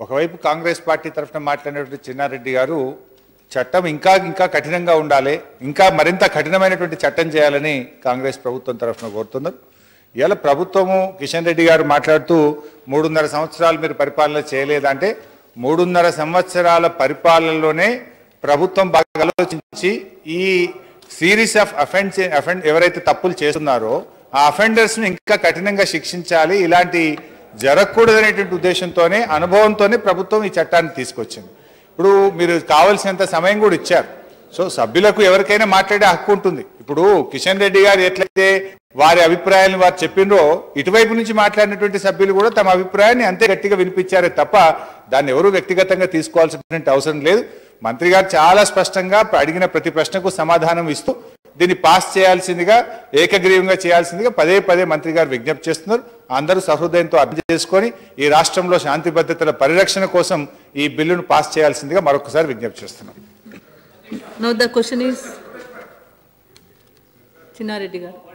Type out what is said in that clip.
ఒకవైపు కాంగ్రెస్ పార్టీ తరఫున మాట్లాడినటువంటి చిన్నారెడ్డి గారు చట్టం ఇంకా ఇంకా కఠినంగా ఉండాలి ఇంకా మరింత కఠినమైనటువంటి చట్టం చేయాలని కాంగ్రెస్ ప్రభుత్వం తరఫున కోరుతున్నారు ఇవాళ ప్రభుత్వము కిషన్ రెడ్డి గారు మాట్లాడుతూ మూడున్నర సంవత్సరాలు మీరు పరిపాలన చేయలేదంటే మూడున్నర సంవత్సరాల పరిపాలనలోనే ప్రభుత్వం బాగా ఆలోచించి ఈ సిరీస్ ఆఫ్ అఫెన్స్ అఫెండ్ ఎవరైతే తప్పులు చేస్తున్నారో ఆ అఫెండర్స్ ను ఇంకా కఠినంగా శిక్షించాలి ఇలాంటి జరగకూడదనేటువంటి ఉద్దేశంతోనే అనుభవంతోనే ప్రభుత్వం ఈ చట్టాన్ని తీసుకొచ్చింది ఇప్పుడు మీరు కావలసినంత సమయం కూడా ఇచ్చారు సో సభ్యులకు ఎవరికైనా మాట్లాడే హక్కు ఉంటుంది ఇప్పుడు కిషన్ రెడ్డి గారు ఎట్లయితే వారి అభిప్రాయాలను వారు చెప్పినరో ఇటువైపు నుంచి మాట్లాడినటువంటి సభ్యులు కూడా తమ అభిప్రాయాన్ని అంతే గట్టిగా వినిపించారే తప్ప దాన్ని ఎవరూ వ్యక్తిగతంగా తీసుకోవాల్సినటువంటి అవసరం లేదు మంత్రి గారు చాలా స్పష్టంగా అడిగిన ప్రతి ప్రశ్నకు సమాధానం ఇస్తూ దీన్ని పాస్ చేయాల్సిందిగా ఏకగ్రీవంగా చేయాల్సిందిగా పదే పదే మంత్రి గారు విజ్ఞప్తి చేస్తున్నారు అందరూ సహృదయంతో అర్థం చేసుకొని ఈ రాష్ట్రంలో శాంతి భద్రతల పరిరక్షణ కోసం ఈ బిల్లును పాస్ చేయాల్సిందిగా మరొకసారి విజ్ఞప్తి చేస్తున్నాం Now the question is Chinnareddy garu.